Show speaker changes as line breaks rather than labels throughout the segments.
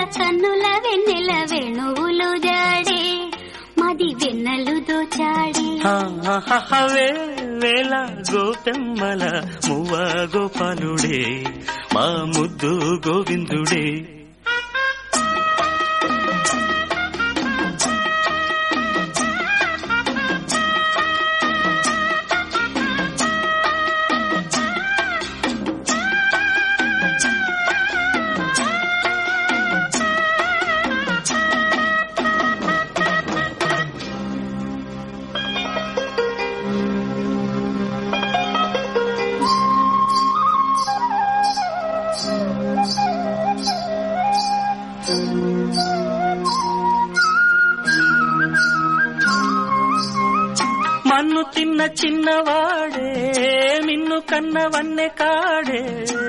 కన్నుల వెన్నెల వేణువులు జాడే మది వెన్నెలు దోచాడే
ఆహాహాహవే వేల గోపెమ్మల మువ్వ గోపాలుడే మా ముద్దు గోవిందుడే మన్ను తిన్న చిన్నవాడే మిన్ను కన్న వన్నె కాడే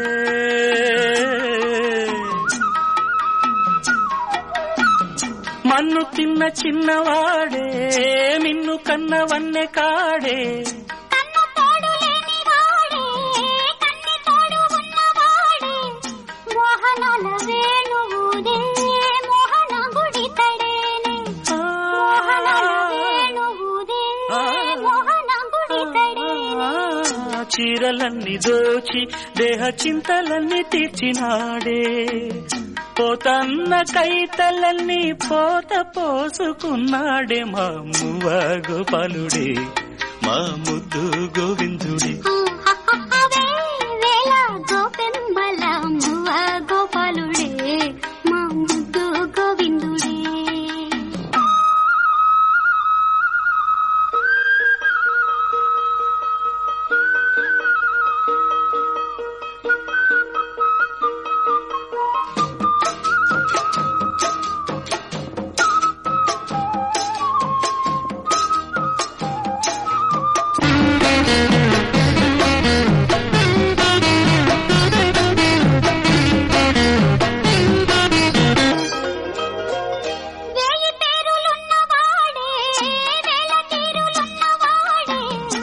మన్ను తిన్న చిన్నవాడే మిన్ను కన్న వన్నె కాడే
కన్ను తోడు లేని వాడే కన్ని తోడు ఉన్నవాడే మోహనాల వేణువుదే మోహన గుడి తడేనే మోహనాల వేణువుదే మోహన గుడి తడేనే
ఆ, చీరలన్నీ దోచి దేహ చింతలన్నీ తీర్చినాడే పోతన్న కైతలన్నీ పోత పోసుకున్నాడే మా మువ్వ గోపాలుడే మా ముద్దు గోవిందుడే
అవే వేళ గోపెంబల మువ్వ గోపాలుడే మా ముద్దు గోవిందుడే వేయి పేరులున్నవాడే వేల తీరులున్నవాడే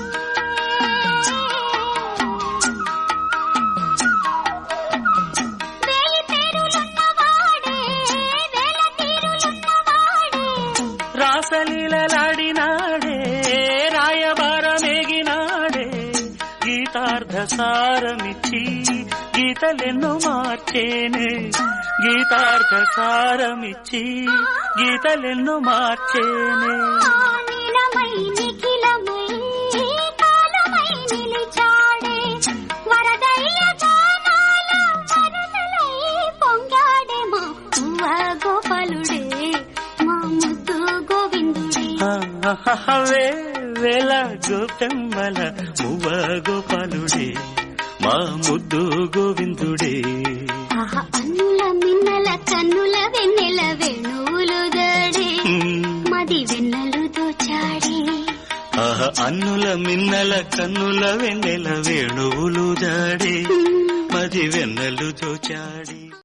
వేయి పేరులున్నవాడే వేల తీరులున్నవాడే
రాసలీలలాడినాడే రాయబారమేగినాడే గీతార్థ సారమిచ్చి గీతలెన్నో మార్చేనే గీతార్థ సారమిచ్చి గీతలెన్నో మార్చేనే
నీలమై నిఖిలమై కాలమై నిలిచాడే వరదయ్య గానాల వరదలై పొంగాడే మా పువ్వ గోపాలుడే మా ముద్దు గోవిందుడే
ఆహాహాహవే వేల గోపెమ్మల మువ్వ గోపాలుడే మా ముద్దు గోవిందుడే
ఆహా అన్నుల మిన్నల కన్నుల వెన్నెల వేణువులు దాడే
ఉమ్.
మది వెన్నెలు దోచాడే
ఆహ అన్నుల మిన్నల కన్నుల వెన్నెల వేణువులు జాడే మది వెన్నెలు దోచాడి